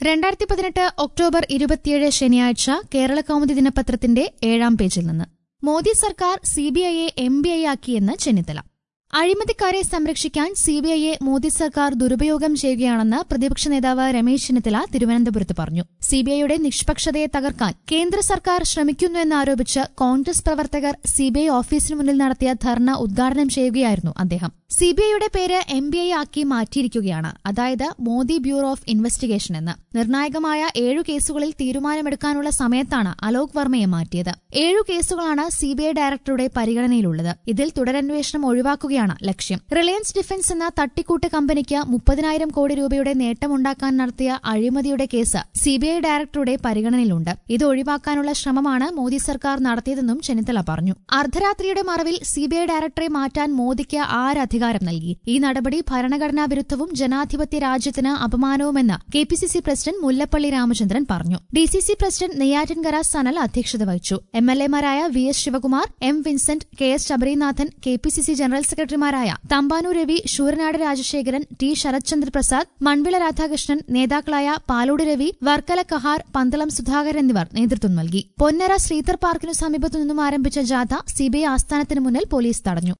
രണ്ടായിരത്തി പതിനെട്ട് ഒക്ടോബർ ഇരുപത്തിയേഴ് ശനിയാഴ്ച കേരള കൗമുദി ദിനപത്രത്തിന്റെ ഏഴാം പേജിൽ നിന്ന് മോദി സർക്കാർ സിബിഐയെ എം ബി ഐ ആക്കിയെന്ന് ചെന്നിത്തല അഴിമതിക്കാരെ സംരക്ഷിക്കാൻ സിബിഐയെ മോദി സർക്കാർ ദുരുപയോഗം ചെയ്യുകയാണെന്ന് പ്രതിപക്ഷ നേതാവ് രമേശ് ചെന്നിത്തല തിരുവനന്തപുരത്ത് പറഞ്ഞു സിബിഐയുടെ നിഷ്പക്ഷതയെ തകർക്കാൻ കേന്ദ്ര സർക്കാർ ശ്രമിക്കുന്നുവെന്നാരോപിച്ച് കോൺഗ്രസ് പ്രവർത്തകർ സിബിഐ ഓഫീസിന് മുന്നിൽ നടത്തിയ ധർണ ഉദ്ഘാടനം ചെയ്യുകയായിരുന്നു അദ്ദേഹം സിബിഐയുടെ പേര് എം ബി ഐ ആക്കി മാറ്റിയിരിക്കുകയാണ് അതായത് മോദി ബ്യൂറോ ഓഫ് ഇൻവെസ്റ്റിഗേഷൻ എന്ന് നിർണായകമായ ഏഴു കേസുകളിൽ തീരുമാനമെടുക്കാനുള്ള സമയത്താണ് അലോക് വർമ്മയെ മാറ്റിയത് ഏഴു കേസുകളാണ് സിബിഐ ഡയറക്ടറുടെ പരിഗണനയിലുള്ളത് ഇതിൽ തുടരന്വേഷണം ഒഴിവാക്കുകയാണ് ലക്ഷ്യം റിലയൻസ് ഡിഫൻസ് എന്ന തട്ടിക്കൂട്ട് കമ്പനിക്ക് മുപ്പതിനായിരം കോടി രൂപയുടെ നേട്ടമുണ്ടാക്കാൻ നടത്തിയ അഴിമതിയുടെ കേസ് സിബിഐ ഡയറക്ടറുടെ പരിഗണനയിലുണ്ട് ഇത് ഒഴിവാക്കാനുള്ള ശ്രമമാണ് മോദി സർക്കാർ നടത്തിയതെന്നും ചെന്നിത്തല പറഞ്ഞു അർദ്ധരാത്രിയുടെ മറവിൽ സിബിഐ ഡയറക്ടറെ മാറ്റാൻ മോദിക്ക് ആരധികാരം നൽകി ഈ നടപടി ഭരണഘടനാ വിരുദ്ധവും ജനാധിപത്യ രാജ്യത്തിന് അപമാനവുമെന്ന് K P C C president Mullappally Ramachandran പറഞ്ഞു D C C president Neyyattinkara Sanal അധ്യക്ഷത വഹിച്ചു എം എൽ എമാരായ V S Sivakumar M Vincent K S Sabarinathan K P C C general സെക്രട്ടറിമാരായ തമ്പാനൂർ രവി ശൂരനാട് രാജശേഖരൻ ടി ശരത്ചന്ദ്ര പ്രസാദ് മൺവിള രാധാകൃഷ്ണൻ നേതാക്കളായ പാലോട് രവി വർക്കല കഹാർ പന്തളം സുധാകരൻ എന്നിവർ നേതൃത്വം നൽകി പൊന്നര ശ്രീധർ പാർക്കിനു സമീപത്തു നിന്നും ആരംഭിച്ച ജാഥ സിബിഐ ആസ്ഥാനത്തിന് മുന്നിൽ പോലീസ് തടഞ്ഞു